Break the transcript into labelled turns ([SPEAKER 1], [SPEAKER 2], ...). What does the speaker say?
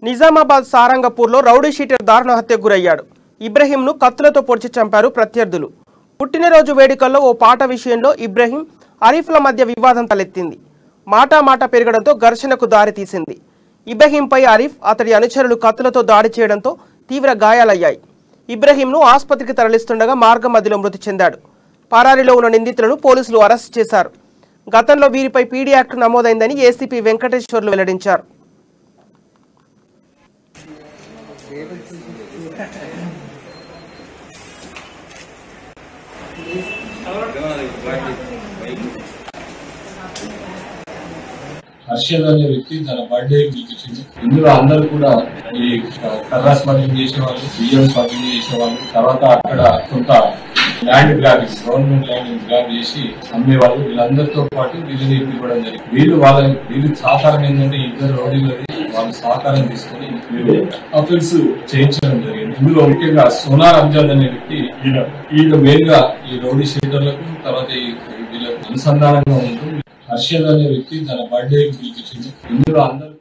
[SPEAKER 1] Nizamabad సారంగపూర్లో rowdy sheeter దారుణ హత్యకు గురయ్యాడు ఇబ్రహీంను కత్తులతో పొడిచి చంపారు ప్రత్యర్థులు పుట్టినరోజు వేడుకల్లో ఓ పాట విషయంలో ఇబ్రహీం అరీఫ్ల మధ్య వివాదం తలెత్తింది మాటా మాట పెరగడంతో ఘర్షణకు దారితీసింది ఇబ్రహీంపై అరీఫ్ అతడి అనుచరులు కత్తులతో దాడి చేయడంతో తీవ్ర గాయాలయ్యాయి ఇబ్రహీంను ఆసుపత్రికి తరలిస్తుండగా మార్గ మధ్యలో మృతి చెందాడు పరారీలో ఉన్న నిందితులను పోలీసులు అరెస్ట్ చేశారు గతంలో వీరిపై పీడీ యాక్ట్ నమోదైందని ఏసీపీ వెంకటేశ్వర్లు వెల్లడించారు
[SPEAKER 2] హర్షద్ అనే వ్యక్తి తన బర్త్డే పిలిపించింది ఇందులో అందరూ కూడా ఈ కర్రా స్మగ్లింగ్ చేసిన వాళ్ళు బియ్యం స్మగ్లింగ్ చేసిన వాళ్ళు తర్వాత అక్కడ కొంత land grabbing government land grab చేసి అమ్మేవాళ్ళు వీళ్ళందరితో పాటు వీళ్ళని ఇవ్వడం జరిగింది వీళ్ళు వాళ్ళ వీళ్ళు సహకారం ఏంటంటే ఇద్దరు రౌడీలది వాళ్ళు సహకారం తీసుకొని వీళ్ళు అఫెన్స్ చేయించడం జరిగింది ఇందులో ముఖ్యంగా సోనార్ అంజాద్ అనే వ్యక్తి ఈయన ఈయన మెయిన్ గా ఈ రౌడీ షీటర్లకు తర్వాత ఈ వీళ్ళకు అనుసంధానంగా ఉంటూ హర్షద్ అనే వ్యక్తి తన బర్త్డే పిలిపించింది ఇందులో అందరూ